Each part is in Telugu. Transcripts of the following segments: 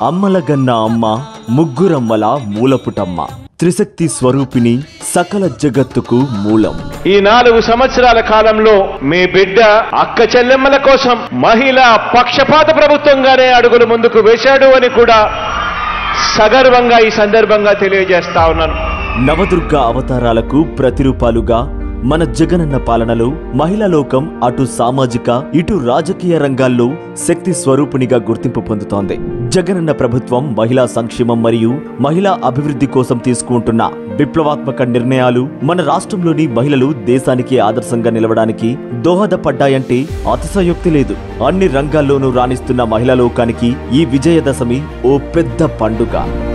అమ్మలగన్న అమ్మ ముగ్గురమ్మల మూలపుటమ్మ త్రిశక్తి స్వరూపిణి సకల జగత్తుకు మూలం ఈ నాలుగు సంవత్సరాల కాలంలో మీ బిడ్డ అక్క చెల్లెమ్మల కోసం మహిళా పక్షపాత ప్రభుత్వంగానే అడుగులు ముందుకు వేశాడు అని కూడా సగర్వంగా ఈ సందర్భంగా తెలియజేస్తా ఉన్నాను నవదుర్గ అవతారాలకు ప్రతిరూపాలుగా మన జగనన్న పాలనలో మహిళా లోకం అటు సామాజిక ఇటు రాజకీయ రంగాల్లో శక్తి స్వరూపిణిగా గుర్తింపు పొందుతోంది జగనన్న ప్రభుత్వం మహిళా సంక్షేమం మరియు మహిళా అభివృద్ధి కోసం తీసుకుంటున్న విప్లవాత్మక నిర్ణయాలు మన రాష్ట్రంలోని మహిళలు దేశానికి ఆదర్శంగా నిలవడానికి దోహదపడ్డాయంటే అతిశయోక్తి లేదు అన్ని రంగాల్లోనూ రాణిస్తున్న మహిళా లోకానికి ఈ విజయదశమి ఓ పెద్ద పండుగ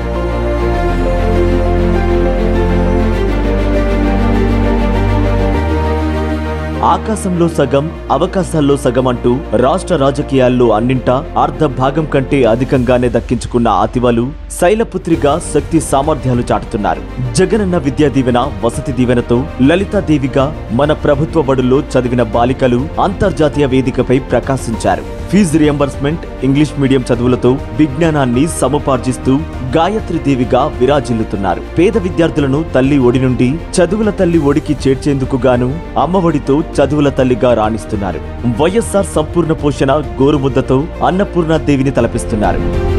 ఆకాశంలో సగం అవకాశాల్లో సగం అంటూ రాష్ట్ర రాజకీయాల్లో అన్నింటా అర్ధ భాగం కంటే అధికంగానే దక్కించుకున్న అతివలు శైలపుత్రిగా శక్తి సామర్థ్యాలు చాటుతున్నారు జగనన్న విద్యా దీవెన వసతి దీవెనతో లలితాదేవిగా మన ప్రభుత్వ బడుల్లో చదివిన బాలికలు అంతర్జాతీయ వేదికపై ప్రకాశించారు ఫీజు రియంబర్స్మెంట్ ఇంగ్లీష్ మీడియం చదువులతో విజ్ఞానాన్ని సముపార్జిస్తూ గాయత్రి దేవిగా విరాజిల్లుతున్నారు పేద విద్యార్థులను తల్లి ఒడి నుండి చదువుల తల్లి ఒడికి చేర్చేందుకు గాను అమ్మఒడితో చదువుల తల్లిగా రాణిస్తున్నారు వైఎస్ఆర్ సంపూర్ణ పోషణ గోరుముద్దతో అన్నపూర్ణ దేవిని తలపిస్తున్నారు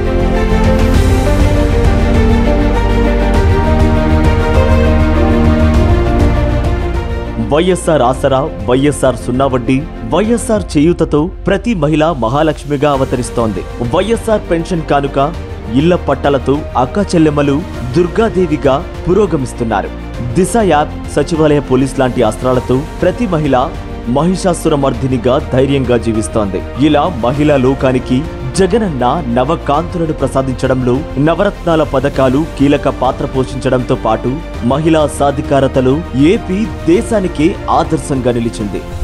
వైఎస్ఆర్ ఆసరా వైఎస్ఆర్ సున్నా వడ్డీ వైఎస్ఆర్ చేయూతతో ప్రతి మహిళ మహాలక్ష్మిగా అవతరిస్తోంది వైఎస్ఆర్ పెన్షన్ కానుక ఇళ్ల పట్టాలతో అక్క చెల్లెమ్మలు దుర్గాదేవిగా పురోగమిస్తున్నారు దిశ యాప్ సచివాలయ పోలీస్ లాంటి అస్త్రాలతో ప్రతి మహిళ మహిషాసురమర్దినిగా ధైర్యంగా జీవిస్తోంది ఇలా మహిళా లోకానికి జగనన్న నవకాంతులను ప్రసాదించడంలో నవరత్నాల పథకాలు కీలక పాత్ర పోషించడంతో పాటు మహిళా సాధికారతలో ఏపీ దేశానికే ఆదర్శంగా నిలిచింది